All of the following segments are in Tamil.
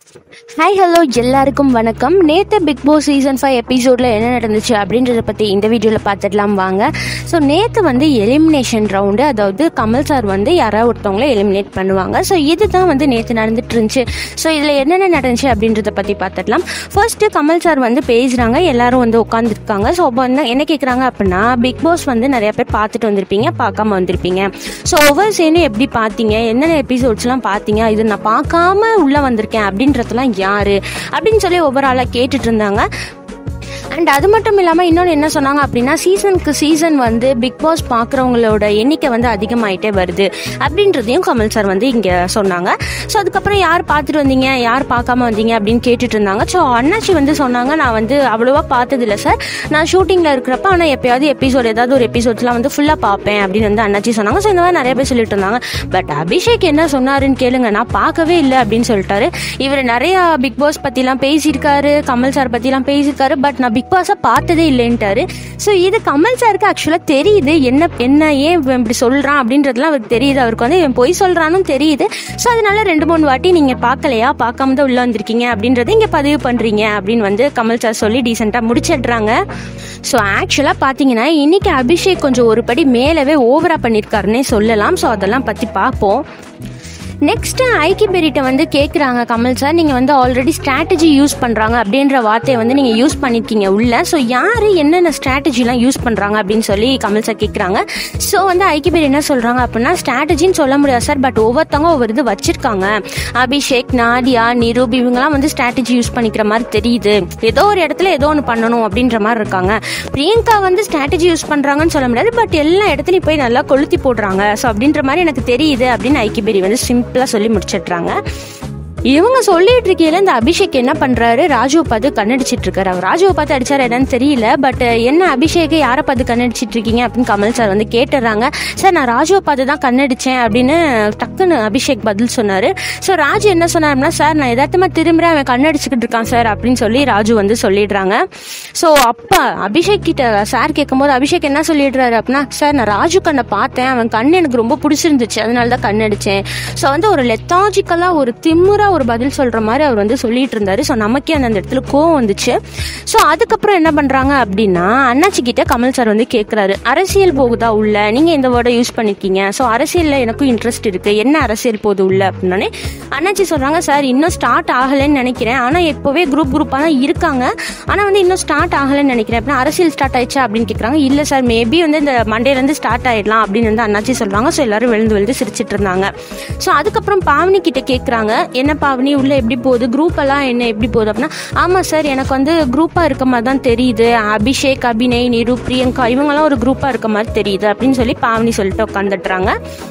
ஹாய் ஹலோ எல்லாருக்கும் வணக்கம் நேற்று பிக் பாஸ் சீசன் ஃபைவ் எபிசோடில் என்ன நடந்துச்சு அப்படின்றத பற்றி இந்த வீடியோவில் பார்த்துடலாம் வாங்க ஸோ நேற்று வந்து எலிமினேஷன் ரவுண்டு அதாவது கமல் சார் வந்து யாராவது ஒருத்தவங்கள எலிமினேட் பண்ணுவாங்க ஸோ இதுதான் வந்து நேற்று நடந்துட்டு இருந்துச்சு ஸோ இதில் என்னென்ன நடந்துச்சு அப்படின்றத பற்றி பார்த்துடலாம் ஃபர்ஸ்ட்டு கமல் சார் வந்து பேசுகிறாங்க எல்லாரும் வந்து உட்காந்துருக்காங்க ஸோ அப்போ வந்து என்ன கேட்குறாங்க அப்படின்னா பிக் பாஸ் வந்து நிறைய பேர் பார்த்துட்டு வந்திருப்பீங்க பார்க்காம வந்திருப்பீங்க ஸோ ஒவ்வொரு சீனும் எப்படி பார்த்தீங்க என்னென்ன எபிசோட்ஸ்லாம் பார்த்தீங்க இது நான் பார்க்காம உள்ளே வந்திருக்கேன் அப்படின்றதெல்லாம் யாரு அப்படின்னு சொல்லி ஒவ்வொரு ஆளாக கேட்டுட்டு இருந்தாங்க அண்ட் அது மட்டும் இல்லாமல் இன்னொன்று என்ன சொன்னாங்க அப்படின்னா சீசனுக்கு சீசன் வந்து பிக் பாஸ் பார்க்குறவங்களோட எண்ணிக்கை வந்து அதிகமாயிட்டே வருது அப்படின்றதையும் கமல் சார் வந்து இங்கே சொன்னாங்க ஸோ அதுக்கப்புறம் யார் பார்த்துட்டு வந்தீங்க யார் பார்க்காம வந்தீங்க அப்படின்னு கேட்டுட்டு இருந்தாங்க ஸோ அண்ணாச்சி வந்து சொன்னாங்க நான் வந்து அவ்வளோவா பார்த்ததில்ல சார் நான் ஷூட்டிங்கில் இருக்கிறப்ப ஆனால் எப்பயாவது எபிசோட் ஏதாவது ஒரு எபிசோட்ஸ்லாம் வந்து ஃபுல்லாக பார்ப்பேன் அப்படின்னு வந்து அண்ணாச்சி சொன்னாங்க ஸோ இந்த மாதிரி நிறைய பேர் சொல்லிட்டு இருந்தாங்க பட் அபிஷேக் என்ன சொன்னாருன்னு கேளுங்க நான் பார்க்கவே இல்லை அப்படின்னு சொல்லிட்டாரு இவர் நிறைய பிக் பாஸ் பற்றிலாம் பேசியிருக்காரு கமல் சார் பற்றிலாம் பேசியிருக்காரு பட் நான் பிக் பாஸை பார்த்ததே இல்லைன்ட்டாரு ஸோ இது கமல் சாருக்கு ஆக்சுவலாக தெரியுது என்ன என்ன ஏன் இவன் இப்படி சொல்கிறான் அப்படின்றதுலாம் அவருக்கு தெரியுது அவருக்கு வந்து இவன் பொய் சொல்கிறான்னு தெரியுது ஸோ அதனால ரெண்டு மூணு வாட்டி நீங்கள் பார்க்கலையா பார்க்காம தான் உள்ளே வந்திருக்கீங்க அப்படின்றத இங்கே பதிவு பண்ணுறீங்க அப்படின்னு வந்து கமல் சார் சொல்லி டீசெண்டாக முடிச்சிடுறாங்க ஸோ ஆக்சுவலாக பார்த்தீங்கன்னா இன்னைக்கு அபிஷேக் கொஞ்சம் ஒரு படி மேலவே ஓவரா பண்ணியிருக்காருன்னே சொல்லலாம் ஸோ அதெல்லாம் பற்றி பார்ப்போம் நெக்ஸ்ட் ஐக்கி பெரிட்ட வந்து கேட்குறாங்க கமல் சார் நீங்கள் வந்து ஆல்ரெடி ஸ்ட்ராட்டஜி யூஸ் பண்ணுறாங்க அப்படின்ற வார்த்தையை வந்து நீங்கள் யூஸ் பண்ணியிருக்கீங்க உள்ள ஸோ யார் என்னென்ன ஸ்ட்ராட்டஜிலாம் யூஸ் பண்ணுறாங்க அப்படின்னு சொல்லி கமல் சார் கேட்குறாங்க ஸோ வந்து ஐக்கி பெரி என்ன சொல்கிறாங்க அப்படின்னா ஸ்ட்ராட்டஜின்னு சொல்ல முடியாது சார் பட் ஒவ்வொருத்தவங்க ஒவ்வொரு இது வச்சிருக்காங்க அபிஷேக் நாடியா நிரூப் இவங்கெல்லாம் வந்து ஸ்ட்ராட்டஜி யூஸ் பண்ணிக்கிற மாதிரி தெரியுது ஏதோ ஒரு இடத்துல ஏதோ ஒன்று பண்ணணும் அப்படின்ற மாதிரி இருக்காங்க பிரியங்கா வந்து ஸ்ட்ராட்டஜி யூஸ் பண்ணுறாங்கன்னு சொல்ல முடியாது பட் எல்லா இடத்துலையும் போய் நல்லா கொளுத்தி போடுறாங்க ஸோ அப்படின்ற மாதிரி எனக்கு தெரியுது அப்படின்னு ஐக்கி பெரி வந்து சிம்பிளாக சொல்லி முடிச்சிடுறாங்க இவங்க சொல்லிட்டு இருக்கையில இந்த அபிஷேக் என்ன பண்றாரு ராஜுவை பார்த்து கண்ணடிச்சிட்டு இருக்காரு அவர் ராஜுவை பார்த்து அடிச்சாரு என்னன்னு தெரியல பட் என்ன அபிஷேக் யாரை பார்த்து கண்ணடிச்சிட்டு இருக்கீங்க அப்படின்னு கமல் சார் வந்து கேட்டுறாங்க சார் நான் ராஜுவை பார்த்து தான் கண்ணடிச்சேன் அப்படின்னு டக்குன்னு அபிஷேக் பதில் சொன்னாரு ஸோ ராஜு என்ன சொன்னாருன்னா சார் நான் எதார்த்தமா திரும்புறேன் அவன் கண்ணடிச்சுக்கிட்டு இருக்கான் சார் அப்படின்னு சொல்லி ராஜு வந்து சொல்லிடுறாங்க ஸோ அப்பா அபிஷேக் கிட்ட சார் கேட்கும்போது அபிஷேக் என்ன சொல்லிடுறாரு அப்படின்னா சார் நான் ராஜு கண்ணை பார்த்தேன் அவன் கண் எனக்கு ரொம்ப பிடிச்சிருந்துச்சு அதனால தான் கண்ணடிச்சேன் ஸோ வந்து ஒரு லெத்தாஜிக்கலா ஒரு திமுறா ஒரு பதில் சொல்ற மாதிரி அவர் வந்து சொல்லிட்டு இருந்தாரு ஸோ நமக்கே அந்த அந்த இடத்துல கோவம் வந்துச்சு ஸோ அதுக்கப்புறம் என்ன பண்றாங்க அப்படின்னா அண்ணாச்சி கிட்ட கமல் சார் வந்து கேட்குறாரு அரசியல் போகுதா உள்ள நீங்க இந்த வேர்டை யூஸ் பண்ணிருக்கீங்க ஸோ அரசியல்ல எனக்கும் இன்ட்ரெஸ்ட் இருக்கு என்ன அரசியல் போகுது உள்ள அப்படின்னே அண்ணாச்சி சொல்றாங்க சார் இன்னும் ஸ்டார்ட் ஆகலைன்னு நினைக்கிறேன் ஆனா இப்போவே குரூப் குரூப்பாக தான் இருக்காங்க ஆனா வந்து இன்னும் ஸ்டார்ட் ஆகலைன்னு நினைக்கிறேன் அப்படின்னா அரசியல் ஸ்டார்ட் ஆயிடுச்சா அப்படின்னு கேட்குறாங்க இல்ல சார் மேபி வந்து இந்த மண்டேல இருந்து ஸ்டார்ட் ஆயிடலாம் அப்படின்னு வந்து அண்ணாச்சி சொல்றாங்க ஸோ எல்லாரும் விழுந்து விழுந்து சிரிச்சிட்டு இருந்தாங்க ஸோ அதுக்கப்புறம் பாவனி கிட்ட கேட்குறாங்க என்ன பாவனி உள்ள எப்படி போகுது குரூப் எல்லாம் என்ன எப்படி போகுது அப்படின்னா ஆமா சார் எனக்கு வந்து குரூப்பா இருக்க மாதிரி தான் தெரியுது அபிஷேக் அபிநய் நிரு பிரியங்கா இவங்கெல்லாம் ஒரு குரூப்பா இருக்க மாதிரி தெரியுது அப்படின்னு சொல்லி பாவனி சொல்லிட்டு உட்காந்துட்டுறாங்க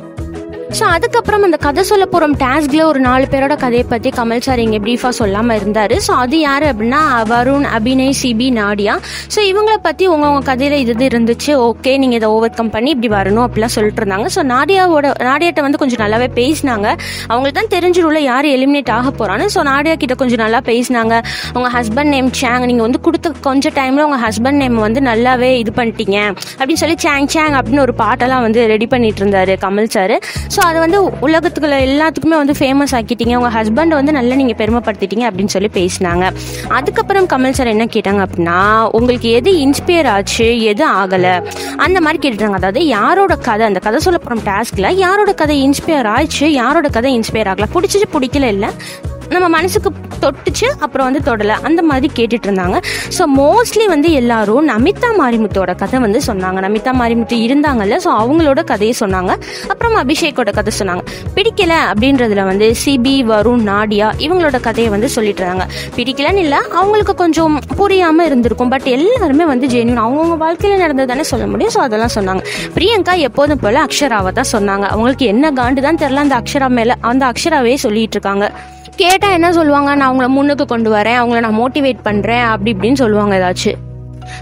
ஸோ அதுக்கப்புறம் அந்த கதை சொல்ல போகிற டாஸ்க்ல ஒரு நாலு பேரோட கதையை பற்றி கமல் சார் இங்கே ப்ரீஃபாக சொல்லாமல் இருந்தார் ஸோ அது யார் அப்படின்னா வருண் அபிநய் சிபி நாடியா ஸோ இவங்கள பற்றி உங்கவுங்க கதையில் இது இது இருந்துச்சு ஓகே நீங்கள் இதை ஓவர் கம் பண்ணி இப்படி வரணும் அப்படிலாம் சொல்லிட்டு இருந்தாங்க ஸோ நாடியாவோட நாடியாட்ட வந்து கொஞ்சம் நல்லாவே பேசினாங்க அவங்களுக்கு தான் தெரிஞ்சிரும்ல யார் எலிமினேட் ஆக போகிறான்னு ஸோ நாடியா கிட்ட கொஞ்சம் நல்லா பேசினாங்க உங்கள் ஹஸ்பண்ட் நேம் சேங் நீங்கள் வந்து கொடுத்த கொஞ்சம் டைமில் உங்கள் ஹஸ்பண்ட் நேம் வந்து நல்லாவே இது பண்ணிட்டீங்க அப்படின்னு சொல்லி சேங் சேங் அப்படின்னு ஒரு பாட்டெல்லாம் வந்து ரெடி பண்ணிட்டு இருந்தாரு கமல் சார் ஸோ அதை வந்து உலகத்துக்குள்ள எல்லாத்துக்குமே வந்து ஃபேமஸ் ஆக்கிட்டீங்க உங்கள் ஹஸ்பண்டை வந்து நல்லா நீங்கள் பெருமைப்படுத்திட்டீங்க அப்படின்னு சொல்லி பேசினாங்க அதுக்கப்புறம் கமல் சார் என்ன கேட்டாங்க அப்படின்னா உங்களுக்கு எது இன்ஸ்பயர் ஆச்சு எது ஆகலை அந்த மாதிரி கேட்டுட்டாங்க அதாவது யாரோட கதை அந்த கதை சொல்ல போகிற டாஸ்கில் யாரோட கதை இன்ஸ்பயர் ஆச்சு யாரோட கதை இன்ஸ்பயர் ஆகல பிடிச்சிச்சு பிடிக்கல இல்லை நம்ம மனசுக்கு தொட்டுச்சு அப்புறம் வந்து தொடலை அந்த மாதிரி கேட்டுட்டு இருந்தாங்க ஸோ மோஸ்ட்லி வந்து எல்லாரும் நமிதா மாரிமுத்தோட கதை வந்து சொன்னாங்க நமிதா மாரிமுத்து இருந்தாங்கல்ல ஸோ அவங்களோட கதையை சொன்னாங்க அப்புறம் அபிஷேக்கோட கதை சொன்னாங்க பிடிக்கல அப்படின்றதுல வந்து சிபி வருண் நாடியா இவங்களோட கதையை வந்து சொல்லிட்டு இருந்தாங்க பிடிக்கலன்னு இல்லை அவங்களுக்கு கொஞ்சம் புரியாம இருந்திருக்கும் பட் எல்லாருமே வந்து ஜென்யூன் அவங்கவுங்க வாழ்க்கையில நடந்தது தானே சொல்ல முடியும் ஸோ அதெல்லாம் சொன்னாங்க பிரியங்கா எப்போதும் போல அக்ஷராவை தான் சொன்னாங்க அவங்களுக்கு என்ன காண்டு தான் தெரில அந்த அக்ஷரா மேல அந்த அக்ஷராவே சொல்லிட்டு இருக்காங்க கேட்டால் என்ன சொல்லுவாங்க நான் அவங்கள முன்னுக்கு கொண்டு வரேன் அவங்கள நான் மோட்டிவேட் பண்ணுறேன் அப்படி இப்படின்னு சொல்லுவாங்க ஏதாச்சும்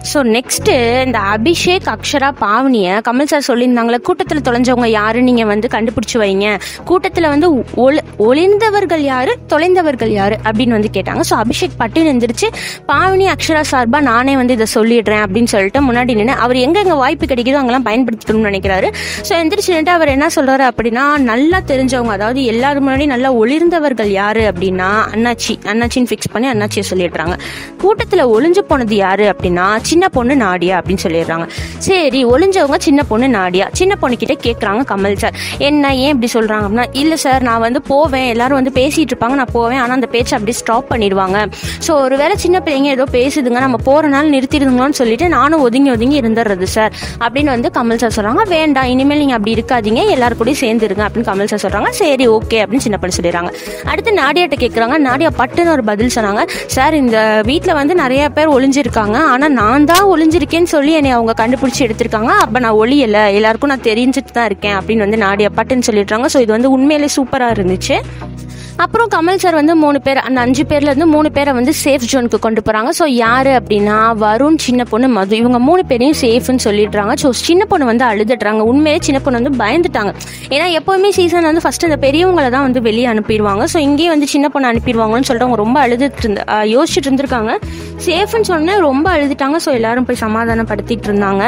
ஸோ நெக்ஸ்ட்டு இந்த அபிஷேக் அக்ஷரா பாவனியை கமல் சார் சொல்லியிருந்தாங்களே கூட்டத்தில் தொலைஞ்சவங்க யாரு நீங்கள் வந்து கண்டுபிடிச்சி வைங்க கூட்டத்தில் வந்து ஒளி ஒளிந்தவர்கள் யாரு தொலைந்தவர்கள் யாரு அப்படின்னு வந்து கேட்டாங்க ஸோ அபிஷேக் பட்டுன்னு எந்திரிச்சு பாவனி அக்ஷரா சார்பா நானே வந்து இதை சொல்லிடுறேன் அப்படின்னு சொல்லிட்டு முன்னாடி நின்று அவர் எங்கெங்க வாய்ப்பு கிடைக்குதோ அங்கெல்லாம் பயன்படுத்திக்கணும்னு நினைக்கிறாரு ஸோ எந்திரிச்சு நின்று அவர் என்ன சொல்றாரு அப்படின்னா நல்லா தெரிஞ்சவங்க அதாவது எல்லாரும் முன்னாடி நல்லா ஒளிர்ந்தவர்கள் யாரு அப்படின்னா அண்ணாச்சி அண்ணாச்சின்னு ஃபிக்ஸ் பண்ணி அண்ணாச்சியை சொல்லிடுறாங்க கூட்டத்தில் ஒளிஞ்சு போனது யாரு அப்படின்னா சின்ன பொண்ணு நாடியா அப்படின்னு சொல்லிடுறாங்க சரி ஒளிஞ்சவங்க சின்ன பொண்ணு நாடியா சின்ன பொண்ணு கிட்ட கேட்குறாங்க கமல் சார் என்ன ஏன் இப்படி சொல்றாங்க அப்படின்னா இல்லை சார் நான் வந்து போவேன் எல்லாரும் வந்து பேசிட்டு இருப்பாங்க நான் போவேன் ஆனால் அந்த பேச்சை அப்படியே ஸ்டாப் பண்ணிடுவாங்க ஸோ ஒருவேளை சின்ன பிள்ளைங்க ஏதோ பேசுதுங்க நம்ம போறனால நிறுத்திடுங்களோன்னு சொல்லிட்டு நானும் ஒதுங்கி ஒதுங்கி இருந்துடுறது சார் அப்படின்னு வந்து கமல் சார் சொல்றாங்க வேண்டாம் இனிமேல் நீங்க அப்படி இருக்காதீங்க எல்லாரும் கூட சேர்ந்துருங்க அப்படின்னு கமல் சார் சொல்றாங்க சரி ஓகே அப்படின்னு சின்ன பொண்ணு சொல்லிடுறாங்க அடுத்து நாடியாட்ட கேட்குறாங்க நாடியா பட்டுன்னு ஒரு பதில் சொன்னாங்க சார் இந்த வீட்டில் வந்து நிறைய பேர் ஒளிஞ்சிருக்காங்க ஆனால் நான் தான் ஒளிஞ்சிருக்கேன்னு சொல்லி என்னை அவங்க கண்டுபிடிச்சி எடுத்திருக்காங்க அப்போ நான் ஒளியலை எல்லாருக்கும் நான் தெரிஞ்சுட்டு தான் இருக்கேன் அப்படின்னு வந்து நாடியா பட்டுன்னு சொல்லிடுறாங்க ஸோ இது வந்து உண்மையிலே சூப்பராக இருந்துச்சு அப்புறம் கமல் சார் வந்து மூணு பேர் அந்த அஞ்சு பேர்ல இருந்து மூணு பேரை வந்து சேஃப் ஜோனுக்கு கொண்டு போறாங்க ஸோ யாரு அப்படின்னா வருண் சின்ன பொண்ணு மது இவங்க மூணு பேரையும் சேஃப்னு சொல்லிடுறாங்க ஸோ சின்ன பொண்ணு வந்து அழுதுடுறாங்க உண்மையிலே சின்ன பொண்ணு வந்து பயந்துட்டாங்க ஏன்னா எப்பவுமே சீசன் வந்து ஃபர்ஸ்ட் அந்த பெரியவங்களை தான் வந்து வெளியே அனுப்பிடுவாங்க ஸோ இங்கேயும் வந்து சின்ன பொண்ணு அனுப்பிடுவாங்கன்னு சொல்லிட்டு அவங்க ரொம்ப அழுதுட்டு இருந்த ஆஹ் யோசிச்சுட்டு இருந்திருக்காங்க சேஃப்னு சொன்னே ரொம்ப அழுதுட்டாங்க ஸோ எல்லாரும் போய் சமாதானப்படுத்திட்டு இருந்தாங்க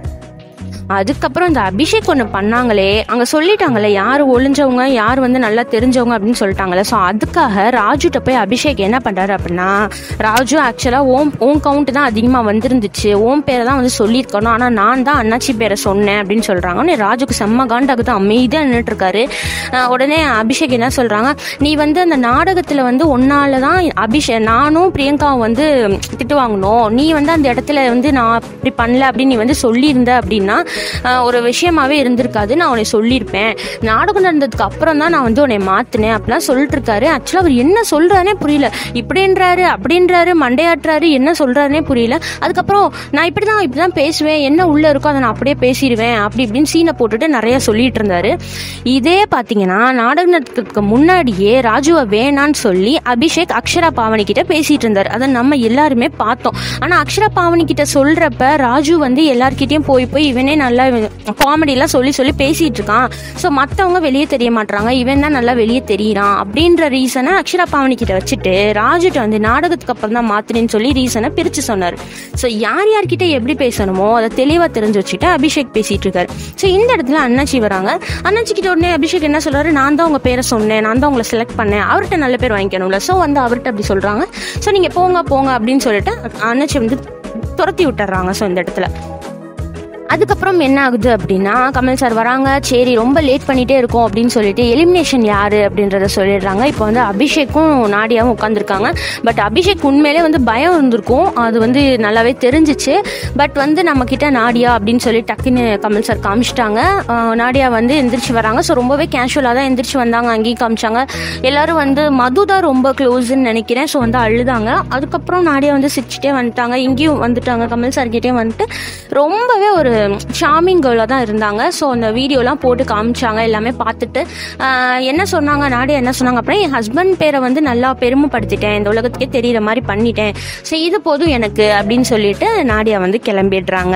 அதுக்கப்புறம் இந்த அபிஷேக் ஒன்று பண்ணாங்களே அங்கே சொல்லிட்டாங்களே யார் ஒளிஞ்சவங்க யார் வந்து நல்லா தெரிஞ்சவங்க அப்படின்னு சொல்லிட்டாங்களே ஸோ அதுக்காக ராஜுட்ட போய் அபிஷேக் என்ன பண்ணுறாரு அப்படின்னா ராஜு ஆக்சுவலாக ஓம் ஓம் கவுண்ட் தான் அதிகமாக வந்திருந்துச்சு ஓம் பேரை தான் வந்து சொல்லியிருக்கணும் ஆனால் நான் தான் அண்ணாச்சி பேரை சொன்னேன் அப்படின்னு சொல்கிறாங்க உடனே ராஜுக்கு செம்ம காண்டாகுது அமைதியாக நின்றுட்டு இருக்காரு அஹ் உடனே அபிஷேக் என்ன சொல்கிறாங்க நீ வந்து அந்த நாடகத்தில் வந்து ஒன்னால தான் அபிஷேக் நானும் பிரியங்காவும் வந்து திட்டு வாங்கணும் நீ வந்து அந்த இடத்துல வந்து நான் இப்படி பண்ணல அப்படின்னு நீ வந்து சொல்லியிருந்த அப்படின்னா ஆஹ் ஒரு விஷயமாவே இருந்திருக்காது நான் உன்னை சொல்லியிருப்பேன் நாடகம் நடந்ததுக்கு அப்புறம் தான் நான் வந்து உன்னை மாத்தினேன் அப்படிலாம் சொல்லிட்டு இருக்காரு ஆக்சுவலாக அவர் என்ன சொல்றாருனே புரியல இப்படின்றாரு அப்படின்றாரு மண்டையாட்டுறாரு என்ன சொல்றாருனே புரியல அதுக்கப்புறம் நான் இப்படி தான் இப்படி தான் பேசுவேன் என்ன உள்ள இருக்கோ அதை நான் அப்படியே பேசிடுவேன் அப்படி இப்படின்னு சீனை போட்டுட்டு நிறைய சொல்லிட்டு இருந்தாரு இதே பார்த்தீங்கன்னா நாடக நடத்துறதுக்கு முன்னாடியே ராஜுவை வேணான்னு சொல்லி அபிஷேக் அக்ஷரா பாவனி கிட்ட பேசிட்டு இருந்தாரு அதை நம்ம எல்லாருமே பார்த்தோம் ஆனா அக்ஷரா பாவனி கிட்ட சொல்றப்ப ராஜு வந்து எல்லார்கிட்டயும் போய் போய் இவனே நல்லா காமெடி எல்லாம் சொல்லி சொல்லி பேசிட்டு இருக்கான் ஸோ மற்றவங்க வெளியே தெரிய மாட்டாங்க இவன் தான் நல்லா வெளியே தெரியறான் அப்படின்ற ரீசனை அக்ஷரா பாவனி கிட்ட வச்சுட்டு ராஜுட்ட வந்து நாடகத்துக்கு அப்புறம் தான் மாத்தினேன்னு சொல்லி ரீசனை பிரிச்சு சொன்னார் ஸோ யார் யார்கிட்ட எப்படி பேசணுமோ அதை தெளிவாக தெரிஞ்சு வச்சுட்டு அபிஷேக் பேசிட்டு இருக்காரு ஸோ இந்த இடத்துல அண்ணாச்சி வராங்க அண்ணாச்சி கிட்ட உடனே அபிஷேக் என்ன சொல்றாரு நான் தான் உங்க பேரை சொன்னேன் நான் தான் உங்களை செலக்ட் பண்ணேன் அவர்கிட்ட நல்ல பேர் வாங்கிக்கணும்ல ஸோ வந்து அவர்கிட்ட அப்படி சொல்றாங்க ஸோ நீங்க போங்க போங்க அப்படின்னு சொல்லிட்டு அண்ணாச்சி வந்து துரத்தி விட்டுறாங்க ஸோ இந்த இடத்துல அதுக்கப்புறம் என்ன ஆகுது அப்படின்னா கமல் சார் வராங்க சரி ரொம்ப லேட் பண்ணிட்டே இருக்கோம் அப்படின்னு சொல்லிட்டு எலிமினேஷன் யாரு அப்படின்றத சொல்லிடுறாங்க இப்போ வந்து அபிஷேக்கும் நாடியாவும் உட்காந்துருக்காங்க பட் அபிஷேக் உண்மையிலே வந்து பயம் இருந்திருக்கும் அது வந்து நல்லாவே தெரிஞ்சிச்சு பட் வந்து நம்ம கிட்ட நாடியா அப்படின்னு சொல்லி டக்குன்னு கமல் சார் காமிச்சிட்டாங்க ஆஹ் நாடியா வந்து எந்திரிச்சு வராங்க ஸோ ரொம்பவே கேஷுவலாக தான் எந்திரிச்சு வந்தாங்க அங்கேயும் காமிச்சாங்க எல்லாரும் வந்து மது தான் ரொம்ப க்ளோஸ்ன்னு நினைக்கிறேன் ஸோ வந்து அழுதாங்க அதுக்கப்புறம் நாடியா வந்து சிரிச்சுட்டே வந்துட்டாங்க இங்கேயும் வந்துட்டாங்க கமல் சார் கிட்டேயும் வந்துட்டு ரொம்பவே ஒரு ஷாமிங் கேர்லாக தான் இருந்தாங்க ஸோ அந்த வீடியோலாம் போட்டு காமிச்சாங்க எல்லாமே பார்த்துட்டு ஆஹ் என்ன சொன்னாங்க நாடியா என்ன சொன்னாங்க அப்புறம் என் ஹஸ்பண்ட் பேரை வந்து நல்லா பெருமைப்படுத்திட்டேன் இந்த உலகத்துக்கே தெரியிற மாதிரி பண்ணிட்டேன் ஸோ இது போதும் எனக்கு அப்படின்னு சொல்லிட்டு நாடியா வந்து கிளம்பிடுறாங்க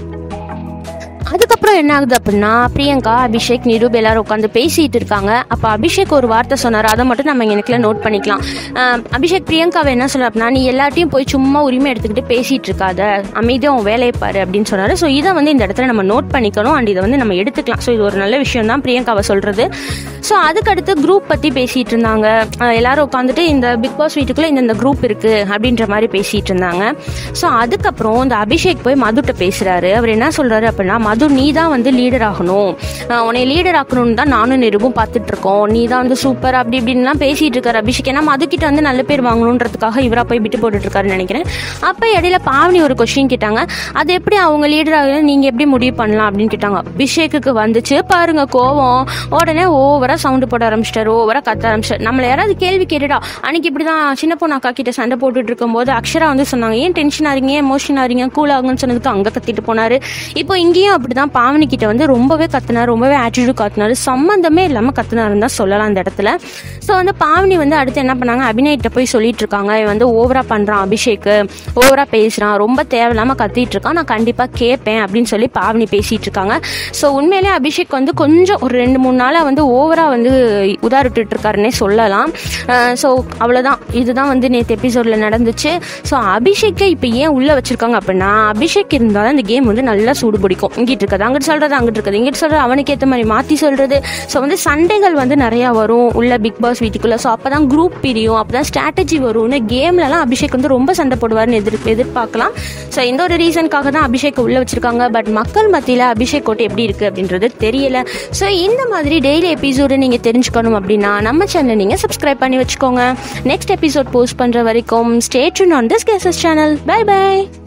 அதுக்கப்புறம் என்ன ஆகுது அப்படின்னா பிரியங்கா அபிஷேக் நிரூப் எல்லாரும் உட்காந்து பேசிட்டு இருக்காங்க அப்போ அபிஷேக் ஒரு வார்த்தை சொன்னார் அதை மட்டும் நம்ம எனக்குல நோட் பண்ணிக்கலாம் ஆஹ் அபிஷேக் பிரியங்காவை என்ன சொல்ல அப்படின்னா நீ எல்லாத்தையும் போய் சும்மா உரிமை எடுத்துக்கிட்டு பேசிட்டு இருக்காத அமைதியாக உன் வேலையை பாரு அப்படின்னு சொன்னாரு ஸோ இதை வந்து இந்த இடத்துல நம்ம நோட் பண்ணிக்கணும் அண்ட் இதை வந்து நம்ம எடுத்துக்கலாம் ஸோ இது ஒரு நல்ல விஷயம் தான் பிரியங்காவை சொல்றது ஸோ அதுக்கடுத்து குரூப் பற்றி பேசிட்டு இருந்தாங்க ஆஹ் எல்லாரும் உட்காந்துட்டு இந்த பிக் பாஸ் வீட்டுக்குள்ள இந்த இந்த குரூப் இருக்கு அப்படின்ற மாதிரி பேசிட்டு இருந்தாங்க ஸோ அதுக்கப்புறம் இந்த அபிஷேக் போய் மதுட்ட பேசுறாரு அவர் என்ன சொல்றாரு அப்படின்னா மது நீ தான் வந்து லீடர் ஆகணும் ஆஹ் உன்னை லீடர் ஆக்கணும்னு தான் நானும் நிருபம் பார்த்துட்டு இருக்கோம் நீ தான் வந்து சூப்பர் அப்படி இப்படின்லாம் பேசிட்டு இருக்காரு அபிஷேக் ஏன்னா மது கிட்ட வந்து நல்ல பேர் வாங்கணுன்றதுக்காக இவரா போய் விட்டு போட்டுட்டு இருக்காருன்னு நினைக்கிறேன் அப்போ இடையில பாவனி ஒரு கொஸ்டின் கேட்டாங்க அது எப்படி அவங்க லீடர் ஆகுது நீங்க எப்படி முடிவு பண்ணலாம் அப்படின்னு கேட்டாங்க அபிஷேக்குக்கு வந்துச்சு பாருங்க கோவம் உடனே ஓவரா சவுண்டு போட ஆரம்பிச்சிட்டாரு ஓவரா கத்த ஆரம்பிச்சிட்டாரு நம்மள யாராவது கேள்வி கேட்டுடா அன்னைக்கு இப்படிதான் சின்ன பொண்ணு அக்கா கிட்ட சண்டை போட்டுட்டு இருக்கும்போது அக்ஷரா வந்து சொன்னாங்க ஏன் டென்ஷன் ஆறீங்க எமோஷன் ஆறீங்க கூல் ஆகுங்கன்னு சொன்னதுக்கு அங்க கத்திட்டு போனாரு இப்போ இங்கேயும் அப்படி அப்படிதான் பாவனி கிட்ட வந்து ரொம்பவே கத்துனார் ரொம்பவே ஆட்டிடியூட் காட்டினாரு சம்மந்தமே இல்லாமல் கத்துனாருன்னு தான் சொல்லலாம் அந்த இடத்துல ஸோ வந்து பாவனி வந்து அடுத்து என்ன பண்ணாங்க அபிநயிட்ட போய் சொல்லிட்டு இருக்காங்க இவன் வந்து ஓவரா பண்றான் அபிஷேக் ஓவரா பேசுறான் ரொம்ப தேவையில்லாம கத்திட்டு இருக்கான் நான் கண்டிப்பா கேட்பேன் அப்படின்னு சொல்லி பாவனி பேசிட்டு இருக்காங்க ஸோ உண்மையிலேயே அபிஷேக் வந்து கொஞ்சம் ஒரு ரெண்டு மூணு நாளா வந்து ஓவரா வந்து உதாரிட்டு இருக்காருன்னே சொல்லலாம் ஸோ அவ்வளோதான் இதுதான் வந்து நேற்று எபிசோட்ல நடந்துச்சு ஸோ அபிஷேக்கை இப்போ ஏன் உள்ள வச்சிருக்காங்க அப்படின்னா அபிஷேக் இருந்தாலும் இந்த கேம் வந்து நல்லா சூடு பிடிக்கும் இங்கிட்டு இருக்குது அங்கிட்டு சொல்றது அங்கிட்டு இருக்குது இங்கிட்டு சொல்றது அவனுக்கு ஏற்ற மாதிரி மாற்றி சொல்றது ஸோ வந்து சண்டைகள் வந்து நிறையா வரும் உள்ள பிக் பாஸ் வீட்டுக்குள்ள ஸோ அப்போ தான் குரூப் பிரியும் அப்போ தான் ஸ்ட்ராட்டஜி வரும்னு கேம்லலாம் அபிஷேக் வந்து ரொம்ப சண்டை போடுவார்னு எதிர் எதிர்பார்க்கலாம் ஸோ இந்த ஒரு ரீசனுக்காக தான் அபிஷேக் உள்ள வச்சிருக்காங்க பட் மக்கள் மத்தியில் அபிஷேக் கோட்டை எப்படி இருக்கு அப்படின்றது தெரியல ஸோ இந்த மாதிரி டெய்லி எபிசோடு நீங்கள் தெரிஞ்சுக்கணும் அப்படின்னா நம்ம சேனலை நீங்கள் சப்ஸ்கிரைப் பண்ணி வச்சுக்கோங்க நெக்ஸ்ட் எபிசோட் போஸ்ட் பண்ணுற வரைக்கும் stay tuned on this cases channel bye by